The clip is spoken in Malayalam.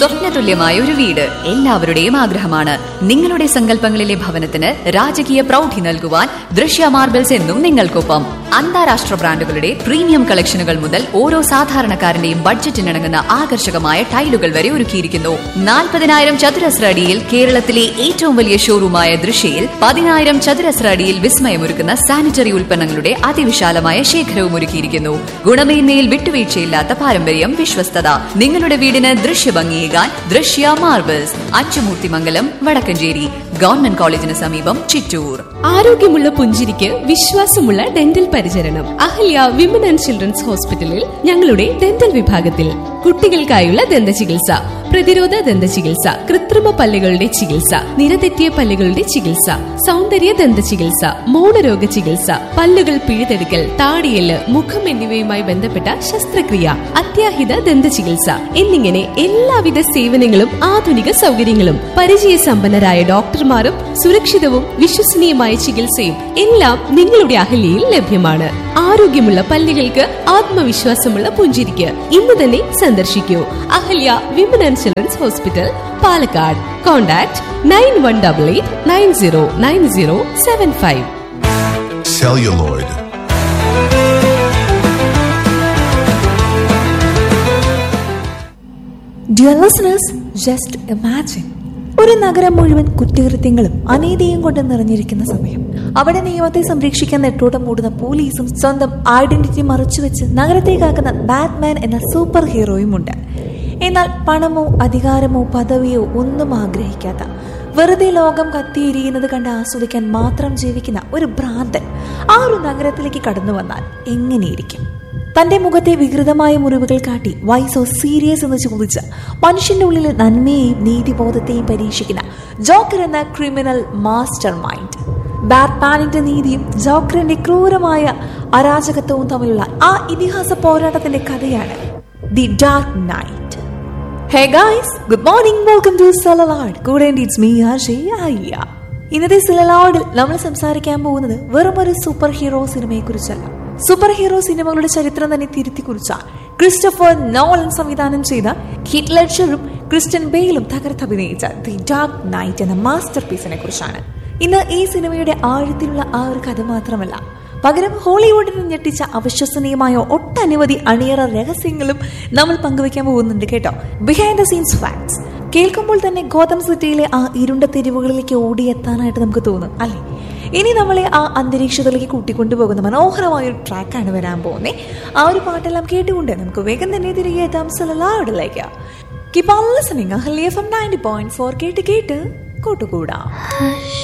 സ്വപ്നതുല്യമായ ഒരു വീട് എല്ലാവരുടെയും ആഗ്രഹമാണ് നിങ്ങളുടെ സങ്കല്പങ്ങളിലെ ഭവനത്തിന് രാജകീയ പ്രൗഢി നൽകുവാൻ ദൃശ്യ മാർബിൾസ് എന്നും നിങ്ങൾക്കൊപ്പം അന്താരാഷ്ട്ര ബ്രാൻഡുകളുടെ പ്രീമിയം കളക്ഷനുകൾ മുതൽ ഓരോ സാധാരണക്കാരന്റെയും ബഡ്ജറ്റിനിണങ്ങുന്ന ആകർഷകമായ ടൈലുകൾ വരെ ഒരുക്കിയിരിക്കുന്നു നാൽപ്പതിനായിരം ചതുരശ്ര അടിയിൽ കേരളത്തിലെ ഏറ്റവും വലിയ ഷോറൂമായ ദൃശ്യയിൽ പതിനായിരം ചതുരശ്ര അടിയിൽ വിസ്മയമൊരുക്കുന്ന സാനിറ്ററി ഉൽപ്പന്നങ്ങളുടെ അതിവിശാലമായ ശേഖരവും ഒരുക്കിയിരിക്കുന്നു ഗുണമേന്മയിൽ വിട്ടുവീഴ്ചയില്ലാത്ത പാരമ്പര്യം വിശ്വസ്തത നിങ്ങളുടെ വീടിന് ദൃശ്യഭംഗിയേകാൻ ദൃശ്യ മാർബിൾസ് അച്ചുമൂർത്തിമംഗലം വടക്കഞ്ചേരി ഗവൺമെന്റ് കോളേജിന് സമീപം ചിറ്റൂർ ആരോഗ്യമുള്ള പുഞ്ചിരിക്ക് വിശ്വാസമുള്ള ഡെന്റൽ പരിചരണം അഹല്യ വിമൻ ആൻഡ് ചിൽഡ്രൻസ് ഹോസ്പിറ്റലിൽ ഞങ്ങളുടെ ഡെന്റൽ വിഭാഗത്തിൽ കുട്ടികൾക്കായുള്ള ദന്ത ചികിത്സ പ്രതിരോധ ദന്ത ചികിത്സ കൃത്രിമ പല്ലുകളുടെ ചികിത്സ നിരതെറ്റിയ പല്ലുകളുടെ ചികിത്സ സൗന്ദര്യ ദന്ത ചികിത്സ മൗനരോഗ ചികിത്സ പല്ലുകൾ പിഴുതെടുക്കൽ താടിയല് മുഖം എന്നിവയുമായി ബന്ധപ്പെട്ട ശസ്ത്രക്രിയ അത്യാഹിത ദന്ത ചികിത്സ എന്നിങ്ങനെ എല്ലാവിധ സേവനങ്ങളും ആധുനിക സൗകര്യങ്ങളും പരിചയസമ്പന്നരായ ഡോക്ടർമാരും സുരക്ഷിതവും വിശ്വസനീയമായ ചികിത്സയും എല്ലാം നിങ്ങളുടെ അഹല്യയിൽ ലഭ്യമാണ് ആരോഗ്യമുള്ള പല്ലുകൾക്ക് ആത്മവിശ്വാസമുള്ള പുഞ്ചിരിക്ക് ഇന്ന് തന്നെ സന്ദർശിക്കൂ Ahalya women and children's hospital Palakkad contact nine one double eight nine zero nine zero seven five celluloid, Dear listeners, just imagine. ഒരു നഗരം മുഴുവൻ കുറ്റകൃത്യങ്ങളും അനീതിയും കൊണ്ട് നിറഞ്ഞിരിക്കുന്ന സമയം അവിടെ നിയമത്തെ സംരക്ഷിക്കാൻ നെട്ടോട്ടം മൂടുന്ന പോലീസും സ്വന്തം ഐഡന്റിറ്റി മറച്ചുവെച്ച് നഗരത്തെ കാക്കുന്ന ബാറ്റ്മാൻ എന്ന സൂപ്പർ ഹീറോയും ഉണ്ട് എന്നാൽ പണമോ അധികാരമോ പദവിയോ ഒന്നും ആഗ്രഹിക്കാത്ത വെറുതെ ലോകം കത്തിയെരിയുന്നത് കണ്ട് ആസ്വദിക്കാൻ മാത്രം ജീവിക്കുന്ന ഒരു ഭ്രാന്തൻ ആ ഒരു നഗരത്തിലേക്ക് കടന്നു വന്നാൽ എങ്ങനെയിരിക്കും തന്റെ മുഖത്തെ വികൃതമായ മുറിവുകൾ കാട്ടി വൈ സോ സീരിയസ് എന്ന് ചോദിച്ച് മനുഷ്യന്റെ ഉള്ളിലെ നന്മയെയും നീതിബോധത്തെയും പരീക്ഷിക്കുന്ന ജോക്കർ എന്ന ക്രിമിനൽ മാസ്റ്റർ മൈൻഡ് ബാറ്റ്മാനിന്റെ നീതിയും ജോക്കറിന്റെ ക്രൂരമായ അരാജകത്വവും തമ്മിലുള്ള ആ ഇതിഹാസ പോരാട്ടത്തിന്റെ കഥയാണ് the Dark Knight hey guys good morning welcome to സലലാഡ് കൂടെ ഇറ്റ്സ് മീ ആർഷേ ആയില്ല ഇന്നത്തെ സിലലാഡിൽ നമ്മൾ സംസാരിക്കാൻ പോകുന്നത് വെറും ഒരു സൂപ്പർ ഹീറോ സിനിമയെ കുറിച്ചല്ല സൂപ്പർ ഹീറോ സിനിമകളുടെ ചരിത്രം തന്നെ തിരുത്തി കുറിച്ച ക്രിസ്റ്റഫർ നോളൻ സംവിധാനം ചെയ്ത ഹിറ്റ് ലെഡ്ഷറും ക്രിസ്റ്റൻ ബെയിലും തകർത്തഭിനയിച്ച ദി ഡാർക്ക് നൈറ്റ് എന്ന മാസ്റ്റർ പീസിനെ കുറിച്ചാണ് ഇന്ന് ഈ സിനിമയുടെ ആഴത്തിലുള്ള ആ ഒരു കഥ മാത്രമല്ല പകരം ഹോളിവുഡിനെ ഞെട്ടിച്ച അവിശ്വസനീയമായ ഒട്ടനവധി അണിയറ രഹസ്യങ്ങളും നമ്മൾ പങ്കുവെക്കാൻ പോകുന്നുണ്ട് കേട്ടോ ബിഹൈൻഡ് ദ സീൻസ് ഫാക്ട്സ് കേൾക്കുമ്പോൾ തന്നെ ഗോതം സിറ്റിയിലെ ആ ഇരുണ്ട തെരുവുകളിലേക്ക് ഓടിയെത്താനായിട്ട് നമുക്ക് തോന്നും അല്ലേ ഇനി നമ്മളെ ആ അന്തരീക്ഷത്തിലേക്ക് കൂട്ടിക്കൊണ്ടുപോകുന്ന മനോഹരമായ ഒരു ട്രാക്കാണ് വരാൻ പോകുന്നത് ആ ഒരു പാട്ടെല്ലാം കേട്ടുകൊണ്ട് നമുക്ക് വേഗം തന്നെ തിരികെ എത്താം സലലാടിലേക്ക് കിപ്പ് ഓൺ ലിസണിങ് ഹലിയ ഫ്രം നയൻറ്റി പോയിന്റ് ഫോർ കേട്ട് കേട്ട് കൂട്ടുകൂടാം